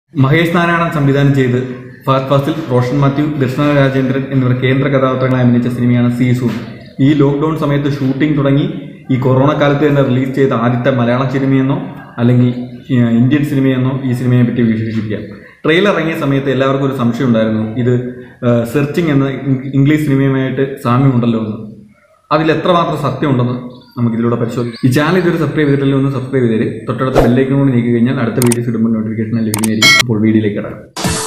മഹേഷ് നാരായണൻ സംവിധാനം ചെയ്ത് ഫഹദ് ഫാസിൽ റോഷൻ മാത്യു ദർശന രാജേന്ദ്രൻ എന്നിവർ കേന്ദ്ര കഥാപാത്രങ്ങളായി അഭിനയിച്ച സിനിമയാണ് സീസൂൺ ഈ ലോക്ക്ഡൌൺ സമയത്ത് ഷൂട്ടിംഗ് തുടങ്ങി ഈ കൊറോണ കാലത്ത് തന്നെ റിലീസ് ചെയ്ത ആദ്യത്തെ മലയാള സിനിമയെന്നോ അല്ലെങ്കിൽ ഏഹ്, ഇന്ത്യൻ സിനിമയെന്നോ ഈ സിനിമയെ പറ്റി വിശേഷിപ്പിക്കാം ട്രെയിലർ ഇറങ്ങിയ സമയത്ത് എല്ലാവർക്കും ഒരു സംശയം ഉണ്ടായിരുന്നു ഇത് സെർച്ചിങ് എന്ന ഇംഗ്- ഇംഗ്ലീഷ് സിനിമയുമായിട്ട് സാമ്യമുണ്ടല്ലോ എന്ന് അതിൽ എത്രമാത്രം സത്യമുണ്ടെന്ന് നമുക്ക് ഇതിലൂടെ പരിശോധിക്കാം ഈ ചാനൽ ഇതൊരു സബ്സ്ക്രൈബ് ചെയ്തിട്ടില്ല ഒന്ന് സബ്സ്ക്രൈബ് ചെയ്തേര് തൊട്ടടുത്ത ബെല്ലൈക്കൺ കൂടി നീക്കി കഴിഞ്ഞാൽ അടുത്ത വീഡിയോസ് ഇടുമ്പോൾ നോട്ടിഫിക്കേഷൻ ലഭിക്കുന്നതായിരിക്കും അപ്പോൾ വീഡിയോയിലേക്ക് കിടക്കാം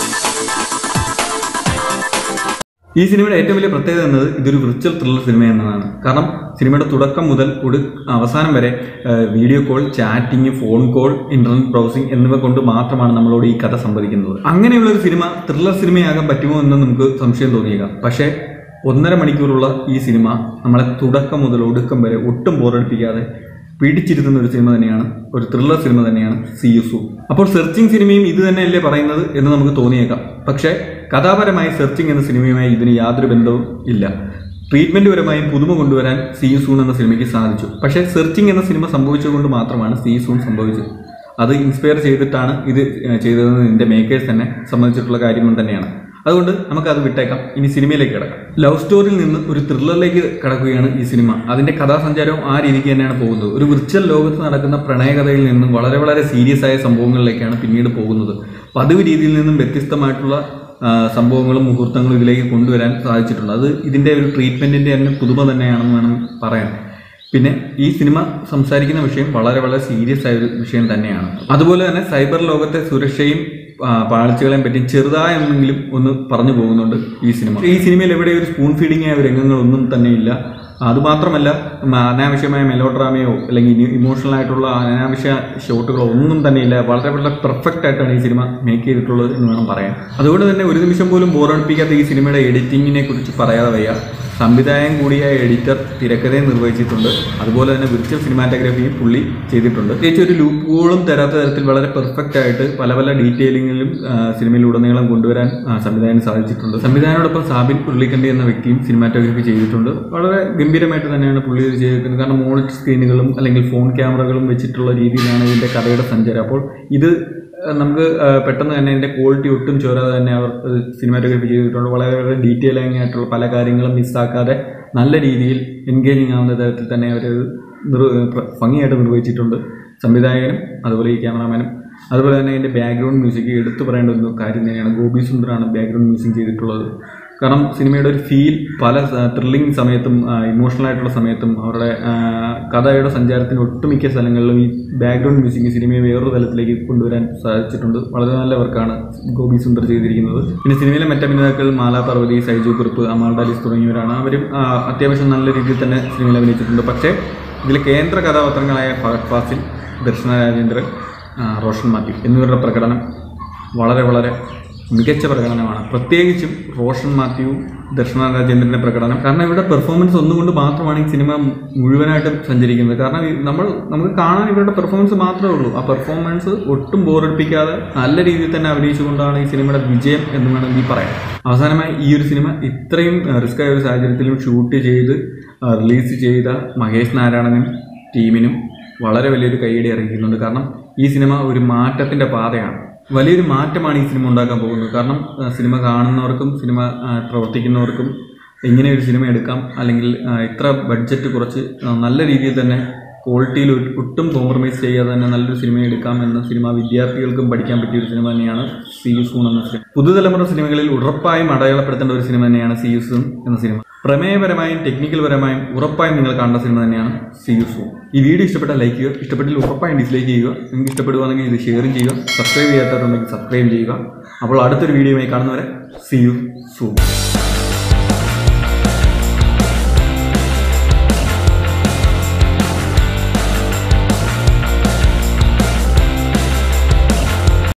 ഈ സിനിമയുടെ ഏറ്റവും വലിയ പ്രത്യേകത എന്നത് ഇതൊരു വിർച്വൽ ത്രില്ലർ സിനിമ എന്നതാണ് കാരണം സിനിമയുടെ തുടക്കം മുതൽ ഒടു അവസാനം വരെ ഏഹ്, video call chatting phone call internet browsing എന്നിവ കൊണ്ട് മാത്രമാണ് നമ്മളോട് ഈ കഥ സംവദിക്കുന്നത് അങ്ങനെയുള്ള ഒരു സിനിമ ത്രില്ലർ സിനിമയാകാൻ പറ്റുമോ എന്ന് നമുക്ക് സംശയം തോന്നിയേക്കാം പക്ഷേ ഒന്നര മണിക്കൂറുള്ള ഈ സിനിമ നമ്മളെ തുടക്കം മുതൽ ഒടുക്കം വരെ ഒട്ടും ബോറടിപ്പിക്കാതെ പിടിച്ചിരുത്തുന്ന ഒരു സിനിമ തന്നെയാണ് ഒരു ത്രില്ലർ സിനിമ തന്നെയാണ് സി യു സു അപ്പോൾ സെർച്ചിങ് സിനിമയും ഇത് തന്നെയല്ലേ പറയുന്നത് എന്ന് നമുക്ക് തോന്നിയേക്കാം പക്ഷേ കഥാപരമായി സെർച്ചിങ് എന്ന സിനിമയുമായി ഇതിന് യാതൊരു ബന്ധവും ഇല്ല ട്രീറ്റ്മെന്റ് പരമായും പുതുമ കൊണ്ടുവരാൻ സി യു സൂൺ എന്ന സിനിമയ്ക്ക് സാധിച്ചു പക്ഷേ സെർച്ചിങ് എന്ന സിനിമ സംഭവിച്ചുകൊണ്ട് മാത്രമാണ് സി യു സൂൺ സംഭവിച്ചത് അത് ഇൻസ്പയർ ചെയ്തിട്ടാണ് ഇത് ഏഹ്, ചെയ്തതെന്ന് ഇതിന്റെ മേക്കേഴ്സ് തന്നെ സംബന്ധിച്ചിട്ടുള്ള കാര്യം തന്നെയാണ് അതുകൊണ്ട് നമുക്ക് അത് വിട്ടേക്കാം ഇനി സിനിമയിലേക്ക് കിടക്കാം ലവ് സ്റ്റോറിയിൽ നിന്ന് ഒരു ത്രില്ലറിലേക്ക് കടക്കുകയാണ് ഈ സിനിമ അതിന്റെ കഥാസഞ്ചാരവും ആ രീതിക്ക് തന്നെയാണ് പോകുന്നത് ഒരു വിർച്വൽ ലോകത്ത് നടക്കുന്ന പ്രണയകഥയിൽ നിന്നും വളരെ വളരെ സീരിയസ് ആയ സംഭവങ്ങളിലേക്കാണ് പിന്നീട് പോകുന്നത് പതിവ് രീതിയിൽ നിന്നും വ്യത്യസ്തമായിട്ടുള്ള ആ, സംഭവങ്ങളും മുഹൂർത്തങ്ങളും ഇതിലേക്ക് കൊണ്ടുവരാൻ സാധിച്ചിട്ടുണ്ട് അത് ഇതിന്റെ ഒരു ട്രീറ്റ്മെന്റിന്റെ തന്നെ പുതുമ തന്നെയാണെന്ന് വേണം പറയാൻ പിന്നെ ഈ സിനിമ സംസാരിക്കുന്ന വിഷയം വളരെ വളരെ സീരിയസ് ആയ ഒരു വിഷയം തന്നെയാണ് അതുപോലെ തന്നെ സൈബർ ലോകത്തെ സുരക്ഷയും ആ, പാളിച്ചകളെയും പറ്റി ചെറുതായെന്നെങ്കിലും ഒന്ന് പറഞ്ഞു പോകുന്നുണ്ട് ഈ സിനിമ ഈ സിനിമയിൽ എവിടെ ഒരു സ്പൂൺ ഫീഡിംഗ് ആയ രംഗങ്ങളൊന്നും തന്നെ ഇല്ല അതുമാത്രമല്ല മ, അനാവശ്യമായ മെലോ ഡ്രാമയോ അല്ലെങ്കിൽ ഇമോഷണൽ ആയിട്ടുള്ള അനാവശ്യ ഷോട്ടുകളോ ഒന്നും തന്നെ ഇല്ല വളരെ വളരെ പെർഫെക്റ്റ് ആയിട്ടാണ് ഈ സിനിമ മേക്ക് ചെയ്തിട്ടുള്ളത് എന്ന് വേണം പറയാൻ അതുകൊണ്ട് തന്നെ ഒരു നിമിഷം പോലും ബോറടിപ്പിക്കാത്ത ഈ സിനിമയുടെ എഡിറ്റിങ്ങിനെ കുറിച്ച് പറയാതെ വയ്യ സംവിധായകൻ കൂടിയായ എഡിറ്റർ തിരക്കഥയും നിർവഹിച്ചിട്ടുണ്ട് അതുപോലെ തന്നെ വിർച്വൽ സിനിമാറ്റോഗ്രാഫിയും പുള്ളി ചെയ്തിട്ടുണ്ട് പ്രത്യേകിച്ച് ഒരു ലൂപ്പുകളും തരാത്ത തരത്തിൽ വളരെ പെർഫെക്റ്റ് ആയിട്ട് പല പല ഡീറ്റെയിലിങ്ങിലും സിനിമയിൽ ഉടനീളം കൊണ്ടുവരാൻ ആ, സംവിധായകന് സാധിച്ചിട്ടുണ്ട് സംവിധായകനോടൊപ്പം സാബിൻ ഉരുളിക്കണ്ടി എന്ന വ്യക്തിയും സിനിമാറ്റോഗ്രാഫി ചെയ്തിട്ടുണ്ട് വളരെ ഗംഭീരമായിട്ട് തന്നെയാണ് പുള്ളി ഇത് ചെയ്തിരിക്കുന്നത് കാരണം മോണിറ്റർ സ്ക്രീനുകളും അല്ലെങ്കിൽ ഫോൺ ക്യാമറകളും വെച്ചിട്ടുള്ള രീതിയിലാണ് ഇതിന്റെ കഥയുടെ സഞ്ചാരം അപ്പോൾ ഇത് ഏഹ് നമുക്ക് ഏഹ് പെട്ടെന്ന് തന്നെ ഇതിന്റെ ക്വാളിറ്റി ഒട്ടും ചോരാതെ തന്നെ അവർ സിനിമാറ്റോഗ്രാഫി ചെയ്തിട്ടുണ്ട് വളരെ വളരെ ഡീറ്റെയിലിംഗ് ആയിട്ടുള്ള പല കാര്യങ്ങളും മിസ്സാക്കാതെ നല്ല രീതിയിൽ എൻഗേജിങ് ആവുന്ന തരത്തിൽ തന്നെ അവർ ഭംഗിയായിട്ട് നിർവഹിച്ചിട്ടുണ്ട് സംവിധായകനും അതുപോലെ ഈ ക്യാമറാമാനും അതുപോലെ തന്നെ ഇതിന്റെ ബാക്ക്ഗ്രൗണ്ട് മ്യൂസിക് എടുത്തു പറയേണ്ട ഒരു കാര്യം തന്നെയാണ് ഗോപി സുന്ദറാണ് ബാക്ക്ഗ്രൗണ്ട് മ്യൂസിക് ചെയ്തിട്ടുള്ളത് കാരണം സിനിമയുടെ ഒരു ഫീൽ പല ത്രില്ലിംഗ് സമയത്തും ഇമോഷണൽ ആയിട്ടുള്ള സമയത്തും അവരുടെ ആ, കഥയുടെ സഞ്ചാരത്തിന് ഒട്ടുമിക്ക സ്ഥലങ്ങളിലും ഈ ബാക്ക്ഗ്രൗണ്ട് മ്യൂസിക് സിനിമയെ വേറൊരു തലത്തിലേക്ക് കൊണ്ടുവരാൻ സാധിച്ചിട്ടുണ്ട് വളരെ നല്ല വർക്കാണ് ഗോപി സുന്ദർ ചെയ്തിരിക്കുന്നത് പിന്നെ സിനിമയിലെ മറ്റഭിനേതാക്കൾ മാല പാർവതി സൈജു കുറുപ്പ് അമാൾ ഡാലിസ് തുടങ്ങിയവരാണ് അവരും ആ, അത്യാവശ്യം നല്ല രീതിയിൽ തന്നെ സിനിമയിൽ അഭിനയിച്ചിട്ടുണ്ട് പക്ഷേ ഇതിലെ കേന്ദ്ര കഥാപാത്രങ്ങളായ ഫഹദ് ഫാസിൽ ദർശന രാജേന്ദ്രൻ ആ, റോഷൻ മാത്യു എന്നിവരുടെ പ്രകടനം വളരെ വളരെ മികച്ച പ്രകടനമാണ് പ്രത്യേകിച്ചും റോഷൻ മാത്യുവും ദർശന രാജേന്ദ്രന്റെ പ്രകടനം കാരണം ഇവരുടെ പെർഫോമൻസ് ഒന്നുകൊണ്ട് മാത്രമാണ് ഈ സിനിമ മുഴുവനായിട്ടും സഞ്ചരിക്കുന്നത് കാരണം ഈ നമ്മൾ നമുക്ക് കാണാൻ ഇവരുടെ പെർഫോമൻസ് മാത്രമേ ഉള്ളൂ ആ പെർഫോമൻസ് ഒട്ടും ബോറടിപ്പിക്കാതെ നല്ല രീതിയിൽ തന്നെ അഭിനയിച്ചുകൊണ്ടാണ് ഈ സിനിമയുടെ വിജയം എന്ന് വേണമെങ്കിൽ പറയാം അവസാനമായി ഈ ഒരു സിനിമ ഇത്രയും റിസ്ക് ആയ ഒരു സാഹചര്യത്തിലും ഷൂട്ട് ചെയ്ത് റിലീസ് ചെയ്ത മഹേഷ് നാരായണനും ടീമിനും വളരെ വലിയൊരു കൈയടി അറിയിക്കുന്നുണ്ട് കാരണം ഈ സിനിമ ഒരു മാറ്റത്തിന്റെ പാതയാണ് വലിയൊരു മാറ്റമാണ് ഈ സിനിമ ഉണ്ടാക്കാൻ പോകുന്നത് കാരണം ആ, സിനിമ കാണുന്നവർക്കും സിനിമ ആ, പ്രവർത്തിക്കുന്നവർക്കും ഇങ്ങനെ ഒരു സിനിമ എടുക്കാം അല്ലെങ്കിൽ ആ, ഇത്ര ബഡ്ജറ്റ് കുറച്ച് ആ, നല്ല രീതിയിൽ തന്നെ ക്വാളിറ്റിയിൽ ഒ- ഒട്ടും കോംപ്രമൈസ് ചെയ്യാതെ തന്നെ നല്ലൊരു സിനിമ എടുക്കാം എന്ന സിനിമ വിദ്യാർത്ഥികൾക്കും പഠിക്കാൻ പറ്റിയ ഒരു സിനിമ തന്നെയാണ് സി യു സൂൺ എന്ന സിനിമ പുതുതലമുറ സിനിമകളിൽ ഉറപ്പായും അടയാളപ്പെടുത്തേണ്ട ഒരു സിനിമ തന്നെയാണ് സി യു സൂൺ എന്ന സിനിമ പ്രമേയപരമായും ടെക്നിക്കൽ പരമായും ഉറപ്പായും നിങ്ങൾ കാണേണ്ട സിനിമ തന്നെയാണ് സി യു സൂൺ ഈ വീഡിയോ ഇഷ്ടപ്പെട്ടാൽ ലൈക്ക് ചെയ്യുക ഇഷ്ടപ്പെട്ടില്ല ഉറപ്പായും ഡിസ്ലൈക്ക് ചെയ്യുക നിങ്ങൾക്ക് ഇഷ്ടപ്പെടുവാണെങ്കിൽ ഇത് ഷെയറും ചെയ്യുക സബ്സ്ക്രൈബ് ചെയ്യാത്തവരുണ്ടെങ്കിൽ സബ്സ്ക്രൈബ് ചെയ്യുക അപ്പോൾ അടുത്തൊരു വീഡിയോയുമായി കാണുന്നവരെ സി യു സൂൺ